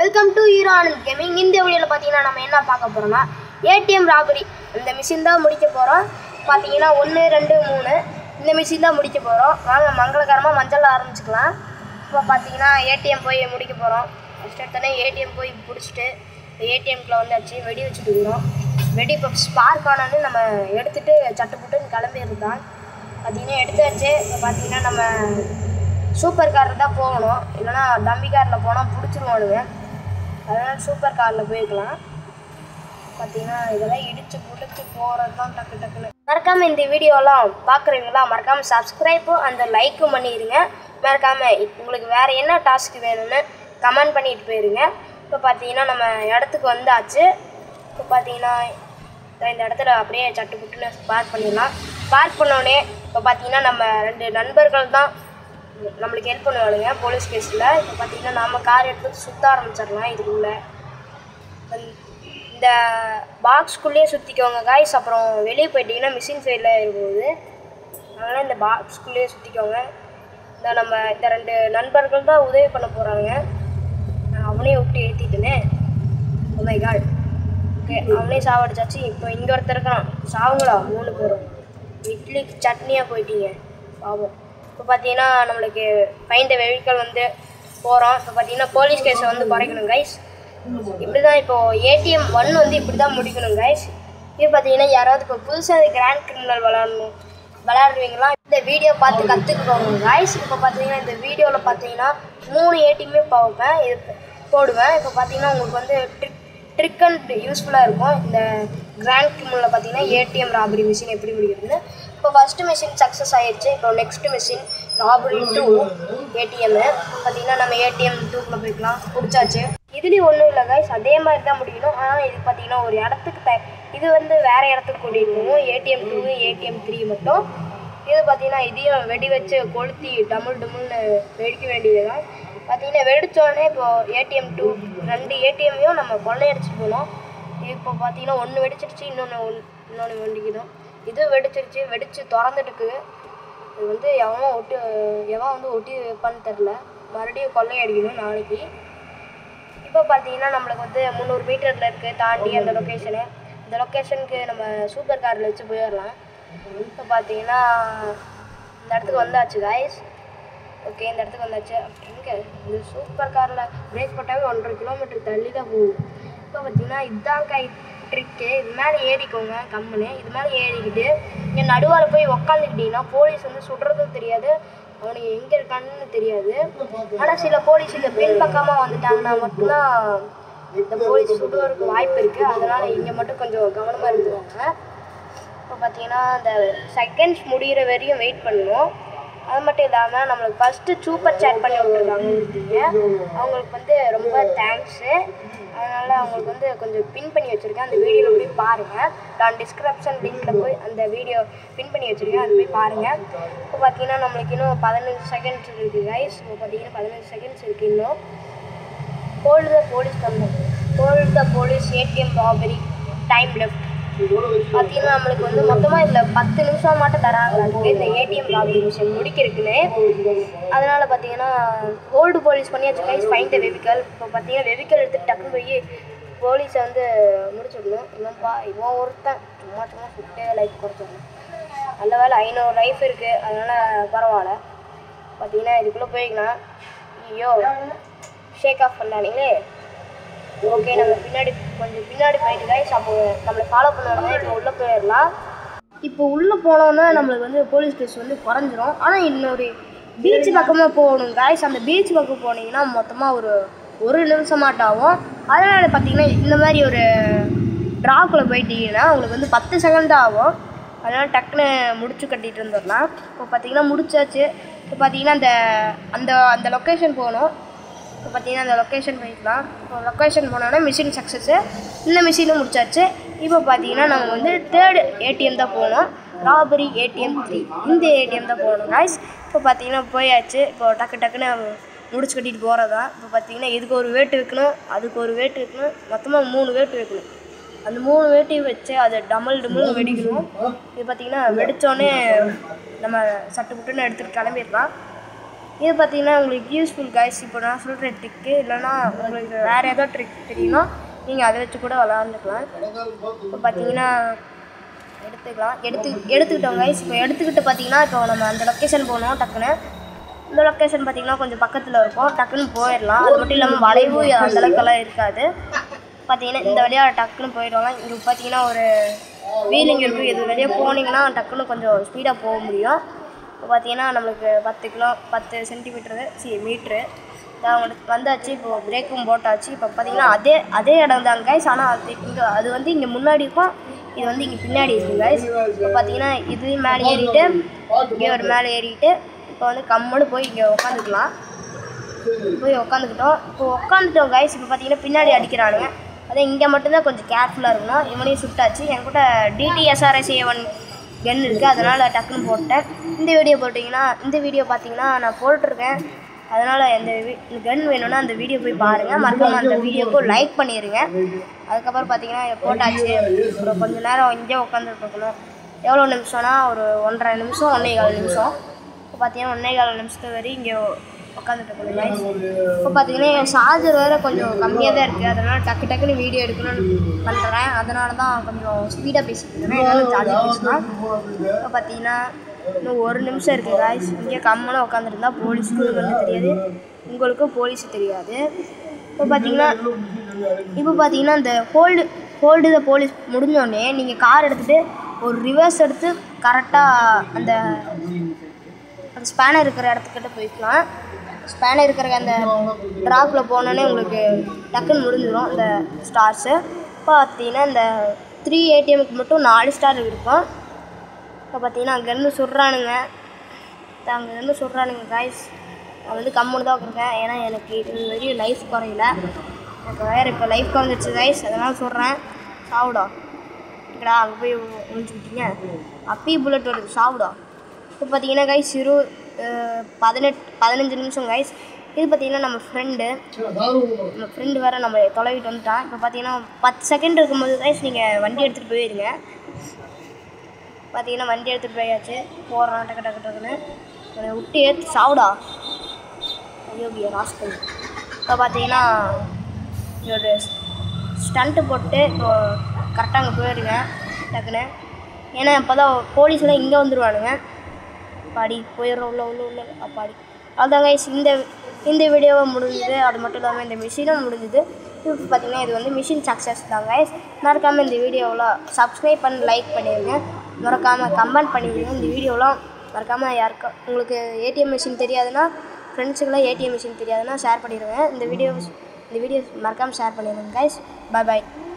Welcome to hero Anand gaming இந்த வீடியோவில் பார்த்தீங்கன்னா நம்ம என்ன பார்க்க போகிறோம்னா ஏடிஎம் ராபரி இந்த மிஷின் தான் முடிக்க போகிறோம் பார்த்தீங்கன்னா ஒன்று ரெண்டு மூணு இந்த மிஷின் தான் முடிக்க போகிறோம் வாங்க மங்களகரமாக மஞ்சள் ஆரம்பிச்சுக்கலாம் இப்போ பார்த்தீங்கன்னா ஏடிஎம் போய் முடிக்க போகிறோம் ஃபஸ்ட் எடுத்தோடனே ஏடிஎம் போய் பிடிச்சிட்டு ஏடிஎம்குள்ளே வந்தாச்சு வெடி வச்சுட்டு இருக்கிறோம் வெடி இப்போ ஸ்பார்க் ஆனோன்னு நம்ம எடுத்துட்டு சட்டு புட்டுன்னு கிளம்பிடுதான் பார்த்தீங்கன்னா எடுத்தாச்சு இப்போ பார்த்தீங்கன்னா நம்ம சூப்பர் காரில் தான் போகணும் இல்லைன்னா டம்மி காரில் போனால் பிடிச்சிருவானுங்க அதனால் சூப்பர் காரில் போய்க்கலாம் பார்த்தீங்கன்னா இதெல்லாம் இடிச்சு புடிச்சு போகிறது தான் டக்கு டக்குன்னு மறக்காமல் இந்த வீடியோலாம் பார்க்குறீங்களா மறக்காமல் சப்ஸ்கிரைப்பும் அந்த லைக்கும் பண்ணிடுங்க மறக்காமல் உங்களுக்கு வேறு என்ன டாஸ்க் வேணும்னு கமெண்ட் பண்ணிட்டு போயிருங்க இப்போ பார்த்தீங்கன்னா நம்ம இடத்துக்கு வந்தாச்சு இப்போ பார்த்தீங்கன்னா இந்த இடத்துல அப்படியே சட்டு புட்டுன்னு பார்க் பண்ணிடலாம் பார்க் பண்ணோடனே இப்போ பார்த்தீங்கன்னா நம்ம ரெண்டு நண்பர்கள் தான் நம்மளுக்கு ஹெல்ப் பண்ணுவானுங்க போலீஸ் கேஸில் இப்போ பார்த்தீங்கன்னா நம்ம கார் எடுத்து சுற்ற ஆரம்பிச்சிடலாம் இதுக்குள்ளே வந்து- இந்த பாக்ஸ்குள்ளேயே சுற்றிக்கோங்க காய்ஸ் அப்புறம் வெளியே போயிட்டீங்கன்னா மிஷின் ஃபெயிலில் இருக்கும்போது அதனால் இந்த பாக்ஸ்குள்ளேயே சுற்றிக்கோங்க இந்த நம்ம இந்த ரெண்டு நண்பர்கள் தான் உதவி பண்ண போகிறாங்க நான் அவனையும் விட்டு ஏற்றிட்டேனே மை காட் ஓகே அவனே சாவடிச்சாச்சு இப்போ இங்கே ஒருத்தர் இருக்கான் சாவுங்களா மூணு பேரும் இட்லிக்கு சட்னியாக போயிட்டீங்க பாவம் இப்போ பார்த்தீங்கன்னா நம்மளுக்கு ஃபைண்ட் வெஹிக்கல் வந்து போகிறோம் இப்போ பார்த்தீங்கன்னா போலீஸ் கேஸை வந்து குறைக்கணும் கைஸ் இப்படி தான் இப்போ ஏடிஎம் ஒன் வந்து இப்படி தான் முடிக்கணும் கைஸ் இப்போ பார்த்தீங்கன்னா யாராவது இப்போ புதுசாக கிராண்ட் கிரிமினல் விளாடணும் விளையாடுவீங்களா இந்த வீடியோ பார்த்து கற்றுக்குறோங்க கைஸ் இப்போ பார்த்தீங்கன்னா இந்த வீடியோவில் பார்த்தீங்கன்னா மூணு ஏடிஎம்மே பார்ப்பேன் இது போடுவேன் இப்போ பார்த்தீங்கன்னா உங்களுக்கு வந்து ட்ரிக் ட்ரிக் அண்ட் யூஸ்ஃபுல்லாக இருக்கும் இந்த கிராண்ட் கிரிமினலில் பார்த்தீங்கன்னா ஏடிஎம் ராபரி மிஷின் எப்படி முடிக்கிறதுன்னு இப்போ ஃபஸ்ட்டு மிஷின் சக்ஸஸ் ஆயிடுச்சு இப்போ நெக்ஸ்ட் மிஷின் ராபரி டூ ஏடிஎம்மு பார்த்தீங்கன்னா நம்ம ஏடிஎம் டூக்குள்ளே போய்க்கலாம் பிடிச்சாச்சு இதுலேயும் ஒன்றும் இல்லை கைஸ் அதே மாதிரி தான் முடிக்கணும் ஆனால் இது பார்த்தீங்கன்னா ஒரு இடத்துக்கு த இது வந்து வேறு இடத்துக்கு கூட்டிகிட்டு போகும் ஏடிஎம் டூ ஏடிஎம் த்ரீ மட்டும் இது பார்த்தீங்கன்னா இதையும் வெடி வச்சு கொளுத்தி டமுள் டமுள்னு வெடிக்க வேண்டியது தான் பார்த்தீங்கன்னா வெடிச்சோடனே இப்போ ஏடிஎம் டூ ரெண்டு ஏடிஎம்மையும் நம்ம கொள்ளையடிச்சிட்டு போனோம் இப்போ பார்த்தீங்கன்னா ஒன்று வெடிச்சிருச்சு இன்னொன்று ஒன் இன்னொன்று வெடிக்கணும் இது வெடிச்சிருச்சு வெடிச்சு திறந்துட்டுக்கு இது வந்து எவன் ஒட்டி எவன் வந்து ஒட்டி வைப்பான்னு தெரில மறுபடியும் கொள்ளையடிக்கணும் நாளைக்கு இப்போ பார்த்தீங்கன்னா நம்மளுக்கு வந்து முந்நூறு மீட்டரில் இருக்குது தாண்டி அந்த லொக்கேஷனு இந்த லொக்கேஷனுக்கு நம்ம சூப்பர் காரில் வச்சு போயிடலாம் இப்போ பார்த்தீங்கன்னா இந்த இடத்துக்கு வந்தாச்சு காய்ஸ் ஓகே இந்த இடத்துக்கு வந்தாச்சு எங்கே இந்த சூப்பர் காரில் பிரேக் போட்டாவே ஒன்றரை கிலோமீட்டர் தள்ளி தான் போகும் இப்போ பார்த்தீங்கன்னா இதுதான் கை ட்ரிக்கு இது மேலே ஏறிக்கோங்க கம்முன்னு இது மேலே ஏறிக்கிட்டு இங்கே நடுவால் போய் உக்காந்துக்கிட்டீங்கன்னா போலீஸ் வந்து சுடுறதும் தெரியாது அவனுக்கு எங்கே இருக்கான்னு தெரியாது ஆனால் சில போலீஸ் இந்த பின் பக்கமாக வந்துட்டாங்கன்னா மட்டும்தான் இந்த போலீஸ் சுடுவதற்கு வாய்ப்பு இருக்குது அதனால் இங்கே மட்டும் கொஞ்சம் கவனமாக இருந்துவாங்க இப்போ பார்த்தீங்கன்னா இந்த செகண்ட்ஸ் முடிகிற வரையும் வெயிட் பண்ணணும் அது மட்டும் இல்லாமல் நம்மளுக்கு ஃபஸ்ட்டு சூப்பர் சேட் பண்ணி விட்டுருக்காங்க ஒருத்தங்க அவங்களுக்கு வந்து ரொம்ப தேங்க்ஸு அதனால் அவங்களுக்கு வந்து கொஞ்சம் பின் பண்ணி வச்சுருக்கேன் அந்த வீடியோவில் போய் பாருங்கள் நான் டிஸ்கிரிப்ஷன் லிங்க்கில் போய் அந்த வீடியோ பின் பண்ணி வச்சுருக்கேன் அது போய் பாருங்கள் இப்போ பார்த்தீங்கன்னா நம்மளுக்கு இன்னும் பதினஞ்சு செகண்ட்ஸ் இருக்குது கைஸ் இப்போ பார்த்தீங்கன்னா பதினஞ்சு செகண்ட்ஸ் இருக்குது இன்னும் hold the police company hold the police ATM robbery time left பார்த்தீங்கன்னா நம்மளுக்கு வந்து மொத்தமாக இதில் பத்து நிமிஷம் மட்டும் தராங்க அதுக்கு இந்த ஏடிஎம் ராபரி மிஷின் முடிக்கிறதுக்குன்னு அதனால் பார்த்தீங்கன்னா ஹோல்டு போலீஸ் பண்ணியாச்சு கைஸ் ஃபைன் த வெஹிக்கல் இப்போ பார்த்தீங்கன்னா வெஹிக்கல் எடுத்து டக்குன்னு போய் போலீஸை வந்து முடிச்சுடணும் இவன்ப்பா இவன் ஒருத்தன் சும்மா சும்மா சுட்டே லைஃப் குறைச்சிடணும் நல்ல வேலை ஐநூறு லைஃப் இருக்குது அதனால் பரவாயில்ல பார்த்தீங்கன்னா இதுக்குள்ளே போய்க்கலாம் ஐயோ ஷேக் ஆஃப் பண்ணாங்களே ஓகே நம்ம பின்னாடி கொஞ்சம் பின்னாடி போயிட்டு கைஸ் அப்போ நம்மளை ஃபாலோ பண்ணுவாங்க இப்போ உள்ளே போயிடலாம் இப்போ உள்ளே போனோன்னா நம்மளுக்கு வந்து போலீஸ் கேஸ் வந்து குறைஞ்சிரும் ஆனால் இன்னொரு பீச் பக்கமாக போகணும் காய்ஸ் அந்த பீச் பக்கம் போனீங்கன்னா மொத்தமாக ஒரு ஒரு நிமிஷமாட்ட ஆகும் அதனால் பார்த்தீங்கன்னா இந்த மாதிரி ஒரு ட்ராக்குள்ளே போயிட்டீங்கன்னா உங்களுக்கு வந்து பத்து செகண்ட் தான் ஆகும் அதனால் டக்குன்னு முடிச்சு கட்டிட்டு வந்துடலாம் இப்போ பார்த்தீங்கன்னா முடிச்சாச்சு இப்போ பார்த்தீங்கன்னா அந்த அந்த அந்த லொக்கேஷன் போகணும் இப்போ பார்த்தீங்கன்னா அந்த லொக்கேஷன் போய்க்கலாம் இப்போ லொக்கேஷன் போனோன்னா மிஷின் சக்ஸஸ்ஸு இந்த மிஷினும் முடிச்சாச்சு இப்போ பார்த்தீங்கன்னா நம்ம வந்து தேர்டு ஏடிஎம் தான் போகணும் ராபரி ஏடிஎம் த்ரீ இந்த ஏடிஎம் தான் போகணும் காய்ஸ் இப்போ பார்த்தீங்கன்னா போயாச்சு இப்போ டக்கு டக்குன்னு முடிச்சு கட்டிட்டு போகிறதா இப்போ பார்த்தீங்கன்னா இதுக்கு ஒரு வேட்டு வைக்கணும் அதுக்கு ஒரு வேட்டு வைக்கணும் மொத்தமாக மூணு வேட்டு வைக்கணும் அந்த மூணு வேட்டையும் வச்சு அதை டமல் டமல் வெடிக்கணும் இது பார்த்தீங்கன்னா வெடித்தோடனே நம்ம சட்டு புட்டுன்னு எடுத்துகிட்டு கிளம்பிடலாம் இது பார்த்தீங்கன்னா உங்களுக்கு யூஸ்ஃபுல் கைஸ் இப்போ நான் சொல்கிற ட்ரிக்கு இல்லைன்னா உங்களுக்கு வேறு ஏதோ ட்ரிக் தெரியும்னா நீங்கள் அதை வச்சு கூட விளாண்டுக்கலாம் இப்போ பார்த்தீங்கன்னா எடுத்துக்கலாம் எடுத்து எடுத்துக்கிட்டோம் கைஸ் இப்போ எடுத்துக்கிட்டு பார்த்தீங்கன்னா இப்போ நம்ம அந்த லொக்கேஷன் போகணும் டக்குன்னு இந்த லொக்கேஷன் பார்த்தீங்கன்னா கொஞ்சம் பக்கத்தில் இருக்கும் டக்குன்னு போயிடலாம் அது மட்டும் இல்லாமல் வளைவும் அந்த அளவுக்கெல்லாம் இருக்காது பார்த்தீங்கன்னா இந்த வழியாக டக்குன்னு போயிடுவாங்க இங்கே பார்த்தீங்கன்னா ஒரு வீலிங் இருக்கும் இது வழியாக போனீங்கன்னா டக்குன்னு கொஞ்சம் ஸ்பீடாக போக முடியும் இப்போ பார்த்தீங்கன்னா நம்மளுக்கு பத்து கிலோ பத்து சென்டிமீட்டரு சி மீட்ரு நான் வந்தாச்சு இப்போ பிரேக்கும் போட்டாச்சு இப்போ பார்த்தீங்கன்னா அதே அதே இடம் தான் கைஸ் ஆனால் அது இங்கே அது வந்து இங்கே முன்னாடி இருக்கும் இது வந்து இங்கே பின்னாடி இருக்கும் கைஸ் இப்போ பார்த்தீங்கன்னா இது மேலே ஏறிட்டு இங்கே ஒரு மேலே ஏறிட்டு இப்போ வந்து கம்முன்னு போய் இங்கே உட்காந்துக்கலாம் போய் உட்காந்துக்கிட்டோம் இப்போ உட்காந்துட்டோம் கைஸ் இப்போ பார்த்தீங்கன்னா பின்னாடி அடிக்கிறானுங்க அதே இங்கே மட்டும்தான் கொஞ்சம் கேர்ஃபுல்லாக இருக்கணும் இவனையும் சுட்டாச்சு என் கூட டிடிஎஸ்ஆர்எஸ் ஒன் கன் இருக்குது அதனால் டக்குன்னு போட்டேன் இந்த வீடியோ போட்டிங்கன்னா இந்த வீடியோ பார்த்தீங்கன்னா நான் போட்டிருக்கேன் அதனால் இந்த கன் வேணும்னா அந்த வீடியோ போய் பாருங்கள் மறக்காமல் அந்த வீடியோக்கு லைக் பண்ணிடுங்க அதுக்கப்புறம் பார்த்தீங்கன்னா போட்டாச்சு ஒரு கொஞ்ச நேரம் இங்கே உட்காந்துட்டு இருக்கணும் எவ்வளோ நிமிஷம்னா ஒரு ஒன்றரை நிமிஷம் ஒன்றே கால் நிமிஷம் இப்போ பார்த்தீங்கன்னா ஒன்றே கால் நிமிஷத்து வரை இங்கே உட்காந்துட்டு இருக்கணும் guys. இப்போ பார்த்தீங்கன்னா என் சார்ஜர் வேறு கொஞ்சம் கம்மியாக தான் இருக்குது அதனால் டக்கு டக்குன்னு வீடியோ எடுக்கணும்னு பண்ணுறேன் அதனால தான் கொஞ்சம் ஸ்பீடாக பேசிட்டு இருக்கேன் என்னால் ஜாலியாக பேசலாம் இப்போ பார்த்தீங்கன்னா இன்னும் ஒரு நிமிஷம் இருக்குது காய்ஸ் இங்கே கம்மனாக உட்காந்துருந்தா போலீஸுக்கு ஒன்றும் தெரியாது உங்களுக்கும் போலீஸ் தெரியாது இப்போ பார்த்தீங்கன்னா இப்போ பார்த்தீங்கன்னா இந்த ஹோல்டு ஹோல்டு த போலீஸ் முடிஞ்சோடனே நீங்கள் கார் எடுத்துகிட்டு ஒரு ரிவர்ஸ் எடுத்து கரெக்டாக அந்த அந்த ஸ்பேனர் இருக்கிற இடத்துக்கிட்ட போய்க்கலாம் ஸ்பேனர் இருக்கிற அந்த ட்ராப்பில் போனோடனே உங்களுக்கு டக்குன்னு முடிஞ்சிடும் அந்த ஸ்டார்ஸு இப்போ பார்த்தீங்கன்னா இந்த த்ரீ ஏடிஎம்க்கு மட்டும் நாலு ஸ்டார் இருக்கும் இப்போ பார்த்தீங்கன்னா அங்கேருந்து சுடுறானுங்க அங்கேருந்து சுடுறானுங்க காய்ஸ் நான் வந்து கம்முன்னு தான் உட்காருக்கேன் ஏன்னா எனக்கு இது வரையும் லைஃப் குறையல எனக்கு வேறு இப்போ லைஃப் குறைஞ்சிருச்சு கைஸ் அதனால் சொல்கிறேன் சாவுடா இங்கடா அங்கே போய் ஒழிச்சுக்கிட்டீங்க அப்பயும் புல்லட் வருது சாவுடா இப்போ பார்த்தீங்கன்னா கைஸ் இரு அஹ், பதினெட்டு பதினஞ்சு நிமிஷம் கைஸ் இது பார்த்தீங்கன்னா நம்ம ஃப்ரெண்டு நம்ம ஃப்ரெண்டு வேறு நம்ம தொலைவிட்டு வந்துட்டான் இப்போ பார்த்தீங்கன்னா பத்து செகண்ட் இருக்கும்போது கைஸ் நீங்கள் வண்டி எடுத்துகிட்டு போயிருங்க பார்த்தீங்கன்னா வண்டி எடுத்துகிட்டு போயாச்சு போகிறோம் டக்கு டக்கு டக்குன்னு உன்னை விட்டு ஏற்றி சாவுடா ஐயோபியா ராஸ்கல் இப்போ பார்த்தீங்கன்னா ஒரு ஸ்டண்ட்டு போட்டு இப்போ கரெக்டாக அங்கே போயிடுங்க டக்குன்னு ஏன்னா அப்போ தான் போலீஸ்லாம் இங்கே வந்துடுவானுங்க அப்பாடி போயிடுறோம் உள்ள உள்ள உள்ள அப்பாடி அதான் கைஸ் இந்த இந்த வீடியோவை முடிஞ்சுது அது மட்டும் இல்லாமல் இந்த மிஷினும் முடிஞ்சுது இப்போ பார்த்தீங்கன்னா இது வந்து மிஷின் சக்ஸஸ் தான் கைஸ் மறக்காமல் இந்த வீடியோவில் சப்ஸ்கிரைப் பண்ணி லைக் பண்ணிடுங்க மறக்காமல் கமெண்ட் பண்ணிடுங்க இந்த வீடியோலாம் மறக்காமல் யாருக்கா உங்களுக்கு ஏடிஎம் மிஷின் தெரியாதுன்னா ஃப்ரெண்ட்ஸுக்கெல்லாம் ஏடிஎம் மிஷின் தெரியாதுன்னா ஷேர் பண்ணிடுங்க இந்த வீடியோ இந்த வீடியோ மறக்காமல் ஷேர் பண்ணிடுங்க கைஸ் பை பாய்